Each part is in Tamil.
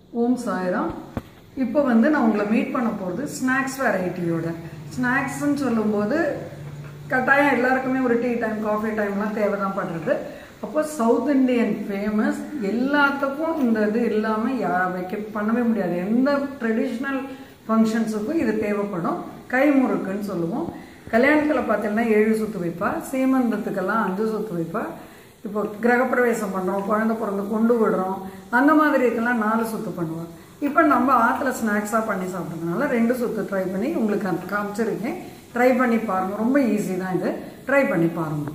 ஓம் சாய்ராம் இப்போ வந்து நான் உங்களை மீட் பண்ண போகிறது ஸ்நாக்ஸ் வெரைட்டியோட ஸ்நாக்ஸ்ன்னு சொல்லும்போது கட்டாயம் எல்லாருக்குமே ஒரு டீ டைம் காஃபி டைம்லாம் தேவை தான் பண்ணுறது அப்போ சவுத் இண்டியன் ஃபேமஸ் எல்லாத்துக்கும் இந்த இது இல்லாமல் யா வைக்க பண்ணவே முடியாது எந்த ட்ரெடிஷ்னல் ஃபங்க்ஷன்ஸுக்கும் இது தேவைப்படும் கைமுறுக்குன்னு சொல்லுவோம் கல்யாணத்தில் பார்த்தீங்கன்னா ஏழு சுத்து வைப்பா சீமந்தத்துக்கெல்லாம் அஞ்சு சுத்து வைப்பா இப்போ கிரகப்பிரவேசம் பண்ணுறோம் குழந்தை பிறந்து கொண்டு விடுறோம் அந்த மாதிரி இதுக்கெல்லாம் நாலு சுத்து பண்ணுவோம் இப்போ நம்ம ஆற்றுல ஸ்நாக்ஸாக பண்ணி சாப்பிட்றதுனால ரெண்டு சுத்து ட்ரை பண்ணி உங்களுக்கு அந்த காமிச்சிருக்கேன் ட்ரை பண்ணி பாருங்கள் ரொம்ப ஈஸி தான் இது ட்ரை பண்ணி பாருங்கள்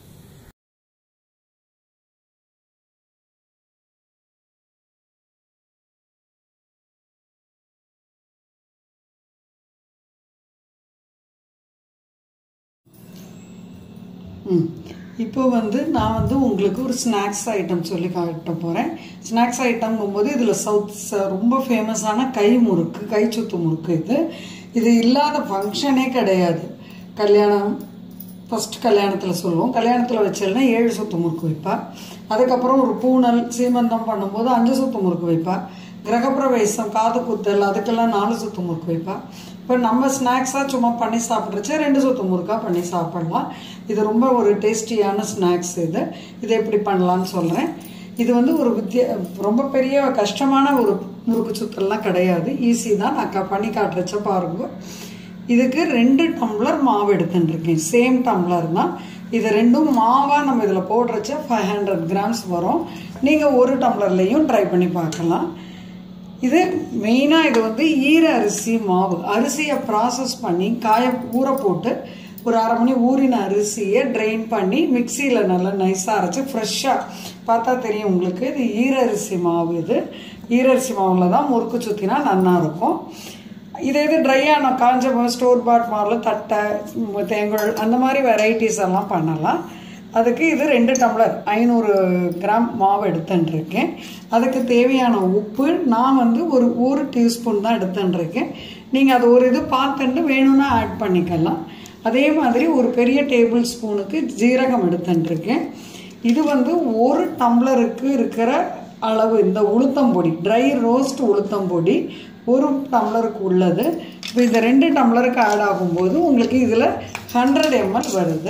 ம் இப்போ வந்து நான் வந்து உங்களுக்கு ஒரு ஸ்நாக்ஸ் ஐட்டம் சொல்லி காட்ட போகிறேன் ஸ்நாக்ஸ் ஐட்டம்ங்கும்போது இதில் சவுத் ச- ரொம்ப ஃபேமஸான கை முறுக்கு கை சுத்து முறுக்கு இது இது இல்லாத ஃபங்க்ஷனே கிடையாது கல்யாணம் ஃபஸ்ட் கல்யாணத்தில் சொல்லுவோம் கல்யாணத்தில் வச்சேன்னா ஏழு சுத்து முறுக்கு வைப்பா அதுக்கப்புறம் ஒரு பூனல் சீமந்தம் பண்ணும்போது அஞ்சு சுத்து முறுக்கு வைப்பா கிரகப்பிரவேசம் காது குத்தல் அதுக்கெல்லாம் நாலு சுத்து முறுக்கு வைப்பா இப்போ நம்ம ஸ்நாக்ஸாக சும்மா பண்ணி சாப்பிட்றச்ச ரெண்டு சுத்து முறுக்காக பண்ணி சாப்பிடலாம் இது ரொம்ப ஒரு டேஸ்டியான ஸ்நாக்ஸ் இது இதை எப்படி பண்ணலாம்னு சொல்கிறேன் இது வந்து ஒரு வித்திய ரொம்ப பெரிய கஷ்டமான ஒரு முறுக்கு சுத்தல்லாம் கிடையாது ஈஸி தான் நான் க- பண்ணி காட்டுறச்ச பாருங்க இதுக்கு ரெண்டு டம்ளர் மாவு எடுத்துட்டுருக்கேன் சேம் டம்ளர் தான் இது ரெண்டும் மாவாக நம்ம இதில் போடுறச்ச ஃபைவ் ஹண்ட்ரட் கிராம்ஸ் வரும் நீங்கள் ஒரு டம்ளர்லேயும் ட்ரை பண்ணி பார்க்கலாம் இது மெயினாக இது வந்து ஈர அரிசி மாவு அரிசியை ப்ராசஸ் பண்ணி காய ஊற போட்டு ஒரு அரை மணி ஊறின அரிசியை ட்ரெயின் பண்ணி மிக்சியில் நல்லா நைஸாக அரைச்சி ஃப்ரெஷ்ஷாக பார்த்தா தெரியும் உங்களுக்கு இது ஈர அரிசி மாவு இது ஈர அரிசி மாவில் தான் முறுக்கு சுற்றினா நல்லா இருக்கும் இதே இது ட்ரையான காஞ்ச ஸ்டோர் பாட் மாவில் தட்டை ம், தேங்குழல் அந்த மாதிரி வெரைட்டிஸ் எல்லாம் பண்ணலாம் அதுக்கு இது ரெண்டு டம்ளர் ஐநூறு கிராம் மாவு எடுத்துட்டுருக்கேன் அதுக்கு தேவையான உப்பு நான் வந்து ஒரு ஒரு டீஸ்பூன் தான் எடுத்துட்டுருக்கேன் நீங்கள் அது ஒரு இது பார்த்துட்டு வேணும்னா ஆட் பண்ணிக்கலாம் அதே மாதிரி ஒரு பெரிய டேபிள் ஸ்பூனுக்கு ஜீரகம் எடுத்துட்டுருக்கேன் இது வந்து ஒரு டம்ளருக்கு இருக்கிற அளவு இந்த உளுத்தம்பொடி ட்ரை ரோஸ்ட் உளுத்தம்பொடி ஒரு டம்ளருக்கு உள்ளது இப்போ இந்த ரெண்டு டம்ளருக்கு ஆட் ஆகும்போது உங்களுக்கு இதில் ஹண்ட்ரட் எம்எல் வருது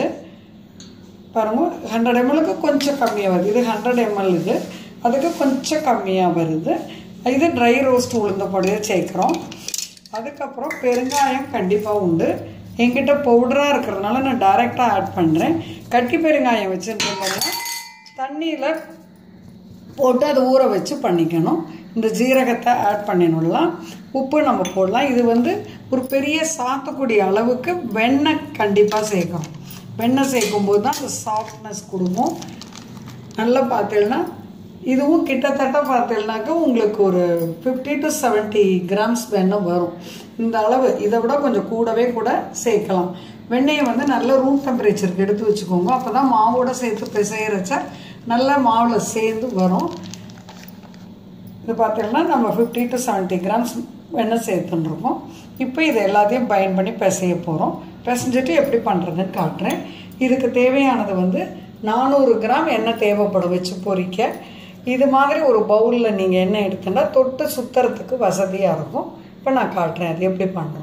பாருங்க ஹண்ட்ரட் எம்எல்க்கு கொஞ்சம் கம்மியாக வருது இது ஹண்ட்ரட் எம்எல் இது அதுக்கு கொஞ்சம் கம்மியாக வருது இது ட்ரை ரோஸ்ட் உளுந்த பொடியை சேர்க்குறோம் அதுக்கப்புறம் பெருங்காயம் கண்டிப்பாக உண்டு என்கிட்ட பவுடராக இருக்கிறதுனால நான் டைரெக்டாக ஆட் பண்ணுறேன் கட்டி பெருங்காயம் வச்சுருந்தோம்னா தண்ணியில் போட்டு அதை ஊற வச்சு பண்ணிக்கணும் இந்த ஜீரகத்தை ஆட் பண்ணிடலாம் உப்பு நம்ம போடலாம் இது வந்து ஒரு பெரிய சாத்துக்குடி அளவுக்கு வெண்ணெய் கண்டிப்பாக சேர்க்கணும் வெண்ணெய் சேர்க்கும்போது தான் அந்த சாஃப்ட்னஸ் கொடுக்கும் நல்லா பார்த்தீங்கன்னா இதுவும் கிட்டத்தட்ட பார்த்தீங்கன்னாக்கா உங்களுக்கு ஒரு ஃபிஃப்டி டு 70 கிராம்ஸ் வெண்ணெய் வரும் இந்த அளவு இதை விட கொஞ்சம் கூடவே கூட சேர்க்கலாம் வெண்ணெயை வந்து நல்ல ரூம் டெம்பரேச்சருக்கு எடுத்து வச்சுக்கோங்க அப்போ தான் மாவோட சேர்த்து பிசையறச்ச நல்லா மாவில் சேர்ந்து வரும் இது பார்த்தீங்கன்னா நம்ம ஃபிஃப்டி டு 70 கிராம்ஸ் வெண்ணெய் சேர்த்துட்டுருக்கோம் இப்போ இது எல்லாத்தையும் பயன் பண்ணி பிசைய போகிறோம் பிசைஞ்சிட்டு எப்படி பண்ணுறதுன்னு காட்டுறேன் இதுக்கு தேவையானது வந்து நானூறு கிராம் எண்ணெய் தேவைப்படும் வச்சு பொரிக்க இது மாதிரி ஒரு பவுலில் நீங்கள் எண்ணெய் எடுத்துட்டா தொட்டு சுத்துறதுக்கு வசதியாக இருக்கும் இப்போ நான் காட்டுறேன் அது எப்படி பண்ணுறோம்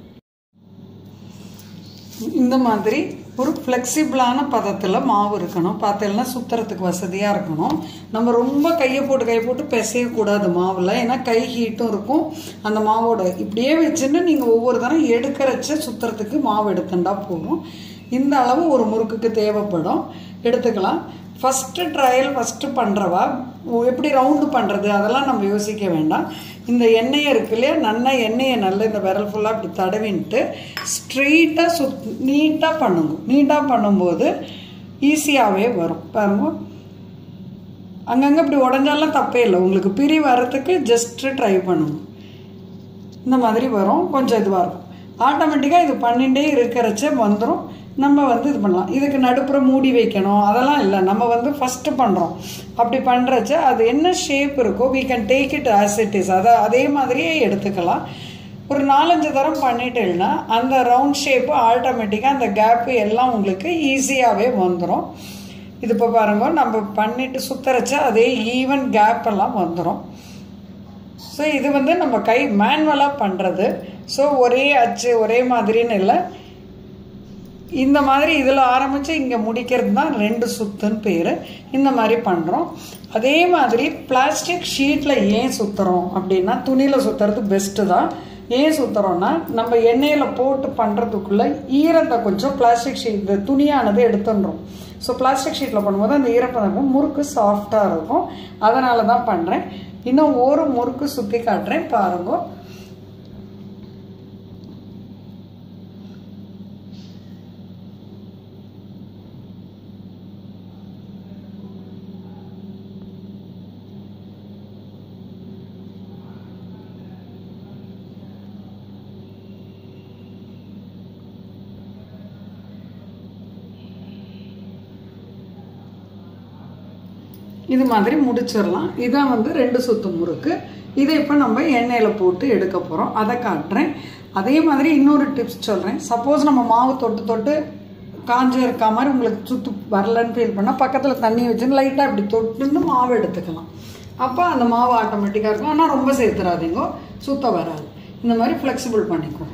இந்த மாதிரி ஒரு ஃப்ளெக்சிபிளான பதத்தில் மாவு இருக்கணும் பார்த்தீங்கன்னா சுத்துறதுக்கு வசதியாக இருக்கணும் நம்ம ரொம்ப கையை போட்டு கையை போட்டு பிசையக்கூடாது மாவில் ஏன்னா கை ஹீட்டும் இருக்கும் அந்த மாவோட இப்படியே வச்சுட்டு நீங்கள் ஒவ்வொரு தரம் எடுக்கிறச்ச சுத்துறதுக்கு மாவு எடுத்துட்டா போதும் இந்த அளவு ஒரு முறுக்குக்கு தேவைப்படும் எடுத்துக்கலாம் ஃபஸ்ட்டு ட்ரையல் ஃபஸ்ட்டு பண்ணுறவா எப்படி ரவுண்டு பண்ணுறது அதெல்லாம் நம்ம யோசிக்க வேண்டாம் இந்த எண்ணெயை இருக்கு இல்லையா நல்லா எண்ணெயை நல்லா இந்த விரல் ஃபுல்லாக இப்படி தடவின்ட்டு ஸ்ட்ரெயிட்டாக சுத் நீட்டாக பண்ணுங்க நீட்டாக பண்ணும்போது ஈஸியாகவே வரும் பாருங்க அங்கங்கே இப்படி உடஞ்சாலும் தப்பே இல்லை உங்களுக்கு பிரி வர்றதுக்கு ஜஸ்ட்டு ட்ரை பண்ணுங்க இந்த மாதிரி வரும் கொஞ்சம் இதுவாக இருக்கும் ஆட்டோமேட்டிக்காக இது பண்ணிகிட்டே இருக்கிறச்ச வந்துடும் நம்ம வந்து இது பண்ணலாம் இதுக்கு நடுப்புற மூடி வைக்கணும் அதெல்லாம் இல்லை நம்ம வந்து ஃபஸ்ட்டு பண்ணுறோம் அப்படி பண்ணுறச்ச அது என்ன ஷேப் இருக்கோ we can take it as it is அதை அதே மாதிரியே எடுத்துக்கலாம் ஒரு நாலஞ்சு தரம் பண்ணிட்டேன்னா அந்த ரவுண்ட் ஷேப்பு ஆட்டோமேட்டிக்காக அந்த கேப்பு எல்லாம் உங்களுக்கு ஈஸியாகவே வந்துடும் இது இப்போ பாருங்க நம்ம பண்ணிட்டு சுத்தரைச்சா அதே ஈவன் கேப் எல்லாம் வந்துடும் ஸோ இது வந்து நம்ம கை மேனுவலாக பண்ணுறது ஸோ ஒரே அச்சு ஒரே மாதிரின்னு இல்லை இந்த மாதிரி இதில் ஆரம்பித்து இங்கே முடிக்கிறது தான் ரெண்டு சுத்துன்னு பேர் இந்த மாதிரி பண்ணுறோம் அதே மாதிரி பிளாஸ்டிக் ஷீட்டில் ஏன் சுற்றுறோம் அப்படின்னா துணியில் சுற்றுறது பெஸ்ட்டு தான் ஏன் சுற்றுறோன்னா நம்ம எண்ணெயில் போட்டு பண்ணுறதுக்குள்ளே ஈரத்தை கொஞ்சம் பிளாஸ்டிக் ஷீட் இந்த துணியானது எடுத்துடுறோம் ஸோ பிளாஸ்டிக் ஷீட்டில் பண்ணும்போது அந்த ஈரப்பதம் முறுக்கு சாஃப்டாக இருக்கும் அதனால தான் பண்ணுறேன் இன்னும் ஒரு முறுக்கு சுற்றி காட்டுறேன் பாருங்கள் இது மாதிரி முடிச்சிடலாம் இதான் வந்து ரெண்டு சுத்து முறுக்கு இதை இப்போ நம்ம எண்ணெயில் போட்டு எடுக்க போகிறோம் அதை காட்டுறேன் அதே மாதிரி இன்னொரு டிப்ஸ் சொல்கிறேன் சப்போஸ் நம்ம மாவு தொட்டு தொட்டு காஞ்சு இருக்க மாதிரி உங்களுக்கு சுத்து வரலன்னு ஃபீல் பண்ணால் பக்கத்தில் தண்ணி வச்சுன்னு லைட்டாக இப்படி தொட்டுன்னு மாவு எடுத்துக்கலாம் அப்போ அந்த மாவு ஆட்டோமேட்டிக்காக இருக்கும் ஆனால் ரொம்ப சேர்த்துறாதீங்க சுத்த வராது இந்த மாதிரி ஃப்ளெக்சிபிள் பண்ணிக்கோங்க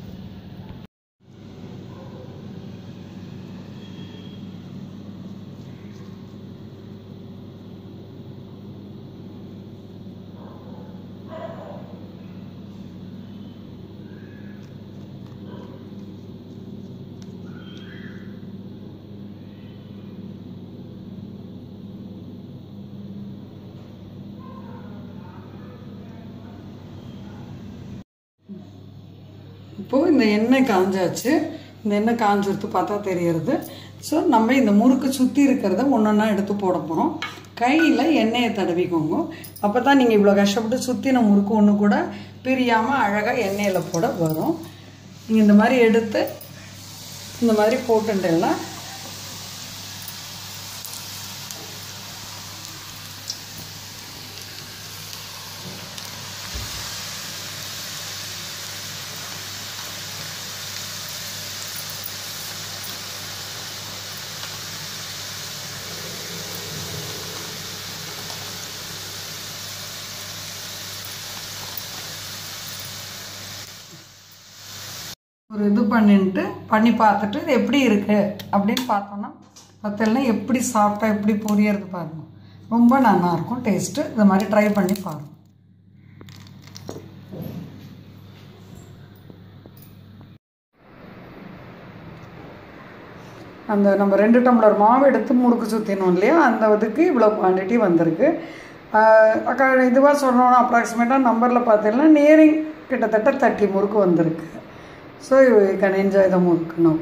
இப்போது இந்த எண்ணெய் காஞ்சாச்சு இந்த எண்ணெய் காஞ்சிருத்து பார்த்தா தெரியறது ஸோ நம்ம இந்த முறுக்கு சுற்றி இருக்கிறத ஒன்றொன்னா எடுத்து போட போகிறோம் கையில் எண்ணெயை தடவிக்கோங்க அப்போ தான் நீங்கள் இவ்வளோ கஷ்டப்பட்டு சுற்றின முறுக்கு ஒன்று கூட பிரியாமல் அழகாக எண்ணெயில் போட வரும் நீங்கள் இந்த மாதிரி எடுத்து இந்த மாதிரி போட்டுட்டேன்னா ஒரு இது பண்ணிட்டு பண்ணி பார்த்துட்டு இது எப்படி இருக்கு அப்படின்னு பார்த்தோன்னா பத்தல்னா எப்படி சாப்பிட்டா எப்படி பொரியறது பாருங்க ரொம்ப நல்லா இருக்கும் டேஸ்ட்டு இது மாதிரி ட்ரை பண்ணி பாருங்க அந்த நம்ம ரெண்டு டம்ளர் மாவு எடுத்து முறுக்கு சுற்றினோம் இல்லையா அந்த இதுக்கு இவ்வளோ குவான்டிட்டி வந்திருக்கு அக்கா இதுவாக சொன்னோன்னா அப்ராக்சிமேட்டாக நம்பரில் பார்த்தீங்கன்னா நியரிங் கிட்டத்தட்ட தேர்ட்டி முறுக்கு வந்திருக்கு so you can enjoy the murukku no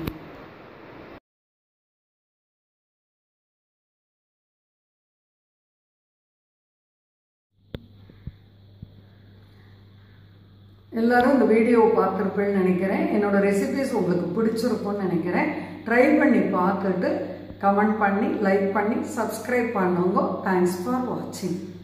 எல்லாரும் இந்த வீடியோவை பார்த்துருப்பேன்னு நினைக்கிறேன் என்னோட ரெசிபிஸ் உங்களுக்கு பிடிச்சிருக்கும்னு நினைக்கிறேன் ட்ரை பண்ணி பார்த்துட்டு கமெண்ட் பண்ணி லைக் பண்ணி சப்ஸ்கிரைப் பண்ணுங்க தேங்க்ஸ் ஃபார் வாட்சிங்